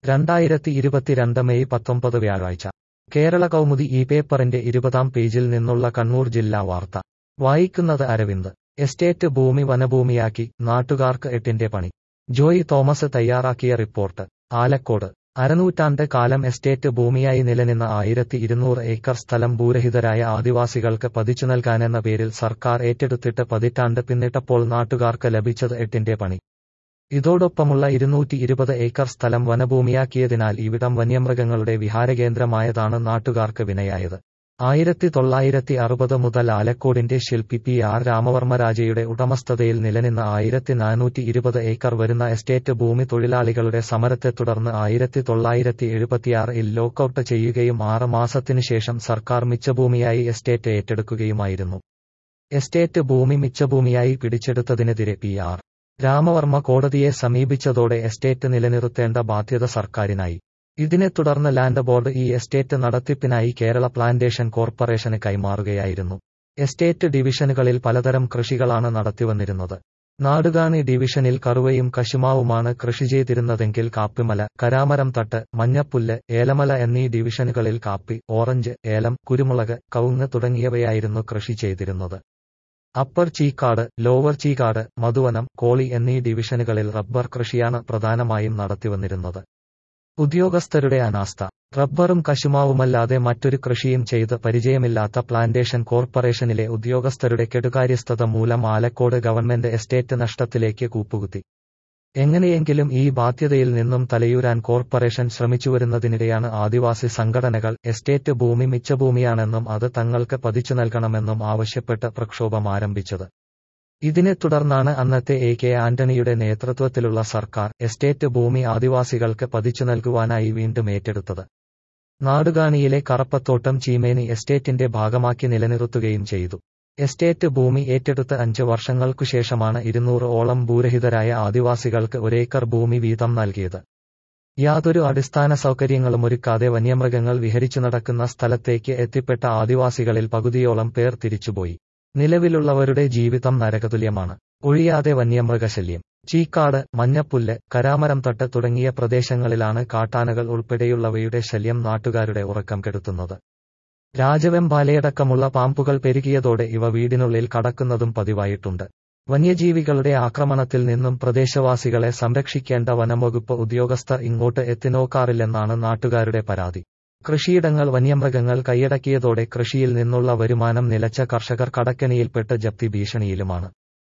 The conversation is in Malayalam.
രണ്ടായിരത്തി ഇരുപത്തിരണ്ട് മെയ് പത്തൊമ്പത് വ്യാഴാഴ്ച കേരള കൗമുദി ഈ പേപ്പറിന്റെ ഇരുപതാം പേജിൽ നിന്നുള്ള കണ്ണൂർ ജില്ലാ വാർത്ത വായിക്കുന്നത് അരവിന്ദ് എസ്റ്റേറ്റ് ഭൂമി വനഭൂമിയാക്കി നാട്ടുകാർക്ക് എട്ടിന്റെ പണി ജോയ് തോമസ് തയ്യാറാക്കിയ റിപ്പോർട്ട് ആലക്കോട് അരനൂറ്റാണ്ട് കാലം എസ്റ്റേറ്റ് ഭൂമിയായി നിലനിന്ന ആയിരത്തി ഇരുന്നൂറ് ഏക്കർ സ്ഥലം ഭൂരഹിതരായ ആദിവാസികൾക്ക് പതിച്ചു നൽകാനെന്ന പേരിൽ സർക്കാർ ഏറ്റെടുത്തിട്ട് പതിറ്റാണ്ട് പിന്നിട്ടപ്പോൾ നാട്ടുകാർക്ക് ലഭിച്ചത് എട്ടിന്റെ പണി ഇതോടൊപ്പമുള്ള ഇരുന്നൂറ്റി ഇരുപത് ഏക്കർ സ്ഥലം വനഭൂമിയാക്കിയതിനാൽ ഇവിടം വന്യമൃഗങ്ങളുടെ വിഹാരകേന്ദ്രമായതാണ് നാട്ടുകാർക്ക് വിനയായത് ആയിരത്തി തൊള്ളായിരത്തി അറുപത് മുതൽ ആലക്കോടിന്റെ ശില്പി പി ആർ രാമവർമ്മരാജയുടെ ഉടമസ്ഥതയിൽ നിലനിന്ന ആയിരത്തി നാനൂറ്റി ഇരുപത് ഏക്കർ വരുന്ന എസ്റ്റേറ്റ് ഭൂമി തൊഴിലാളികളുടെ സമരത്തെ തുടർന്ന് ആയിരത്തി തൊള്ളായിരത്തി എഴുപത്തിയാറിൽ ലോക്കൌട്ട് ചെയ്യുകയും ആറ് മാസത്തിനു ശേഷം സർക്കാർ മിച്ചഭൂമിയായി എസ്റ്റേറ്റ് ഏറ്റെടുക്കുകയുമായിരുന്നു എസ്റ്റേറ്റ് ഭൂമി മിച്ചഭൂമിയായി പിടിച്ചെടുത്തതിനെതിരെ പി ആർ രാമവർമ്മ കോടതിയെ സമീപിച്ചതോടെ എസ്റ്റേറ്റ് നിലനിർത്തേണ്ട ബാധ്യത സർക്കാരിനായി ഇതിനെ തുടർന്ന് ലാൻഡ് ബോർഡ് ഈ എസ്റ്റേറ്റ് നടത്തിപ്പിനായി കേരള പ്ലാന്റേഷൻ കോർപ്പറേഷന് കൈമാറുകയായിരുന്നു എസ്റ്റേറ്റ് ഡിവിഷനുകളിൽ പലതരം കൃഷികളാണ് നടത്തിവന്നിരുന്നത് നാടുകാണി ഡിവിഷനിൽ കറുവയും കശുമാവുമാണ് കൃഷി ചെയ്തിരുന്നതെങ്കിൽ കാപ്പിമല കരാമരം തട്ട് മഞ്ഞപ്പുല്ല് ഏലമല എന്നീ ഡിവിഷനുകളിൽ കാപ്പി ഓറഞ്ച് ഏലം കുരുമുളക് കവുങ്ങ് തുടങ്ങിയവയായിരുന്നു കൃഷി ചെയ്തിരുന്നത് അപ്പർ ചീക്കാട് ലോവർ ചീക്കാട് മധുവനം കോളി എന്നീ ഡിവിഷനുകളിൽ റബ്ബർ കൃഷിയാണ് പ്രധാനമായും നടത്തിവന്നിരുന്നത് ഉദ്യോഗസ്ഥരുടെ അനാസ്ഥ റബ്ബറും കശുമാവുമല്ലാതെ മറ്റൊരു കൃഷിയും ചെയ്ത് പരിചയമില്ലാത്ത പ്ലാന്റേഷൻ കോർപ്പറേഷനിലെ ഉദ്യോഗസ്ഥരുടെ കെടുകാര്യസ്ഥത മൂലം ആലക്കോട് ഗവൺമെന്റ് എസ്റ്റേറ്റ് നഷ്ടത്തിലേക്ക് കൂപ്പുകുത്തി എങ്ങനെയെങ്കിലും ഈ ബാധ്യതയിൽ നിന്നും തലയൂരാൻ കോർപ്പറേഷൻ ശ്രമിച്ചുവരുന്നതിനിടെയാണ് ആദിവാസി സംഘടനകൾ എസ്റ്റേറ്റ് ഭൂമി മിച്ചഭൂമിയാണെന്നും അത് തങ്ങൾക്ക് പതിച്ചു നൽകണമെന്നും ആവശ്യപ്പെട്ട് പ്രക്ഷോഭം ആരംഭിച്ചത് ഇതിനെ തുടർന്നാണ് അന്നത്തെ എ കെ ആന്റണിയുടെ നേതൃത്വത്തിലുള്ള സർക്കാർ എസ്റ്റേറ്റ് ഭൂമി ആദിവാസികൾക്ക് പതിച്ചു നൽകുവാനായി വീണ്ടും ഏറ്റെടുത്തത് നാടുകാണിയിലെ കറപ്പത്തോട്ടം ചീമേനി എസ്റ്റേറ്റിന്റെ ഭാഗമാക്കി നിലനിർത്തുകയും ചെയ്തു എസ്റ്റേറ്റ് ഭൂമി ഏറ്റെടുത്ത് അഞ്ച് വർഷങ്ങൾക്കുശേഷമാണ് ഇരുന്നൂറ് ഓളം ഭൂരഹിതരായ ആദിവാസികൾക്ക് ഒരേക്കർ ഭൂമി വീതം നൽകിയത് യാതൊരു അടിസ്ഥാന സൗകര്യങ്ങളും ഒരുക്കാതെ വന്യമൃഗങ്ങൾ വിഹരിച്ചു നടക്കുന്ന സ്ഥലത്തേക്ക് എത്തിപ്പെട്ട ആദിവാസികളിൽ പകുതിയോളം പേർ തിരിച്ചുപോയി നിലവിലുള്ളവരുടെ ജീവിതം നരകതുല്യമാണ് ഒഴിയാതെ വന്യമൃഗശല്യം ചീക്കാട് മഞ്ഞപ്പുല്ല് കരാമരം തട്ട് തുടങ്ങിയ പ്രദേശങ്ങളിലാണ് കാട്ടാനകൾ ഉൾപ്പെടെയുള്ളവയുടെ ശല്യം നാട്ടുകാരുടെ ഉറക്കം കെടുത്തുന്നത് രാജവെമ്പാലയടക്കമുള്ള പാമ്പുകൾ പെരുകിയതോടെ ഇവ വീടിനുള്ളിൽ കടക്കുന്നതും പതിവായിട്ടുണ്ട് വന്യജീവികളുടെ ആക്രമണത്തിൽ നിന്നും പ്രദേശവാസികളെ സംരക്ഷിക്കേണ്ട വനംവകുപ്പ് ഉദ്യോഗസ്ഥർ ഇങ്ങോട്ട് എത്തിനോക്കാറില്ലെന്നാണ് നാട്ടുകാരുടെ പരാതി കൃഷിയിടങ്ങൾ വന്യമൃഗങ്ങൾ കൈയടക്കിയതോടെ കൃഷിയിൽ നിന്നുള്ള വരുമാനം നിലച്ച കർഷകർ കടക്കെണിയിൽപ്പെട്ട് ജപ്തി ഭീഷണിയിലുമാണ്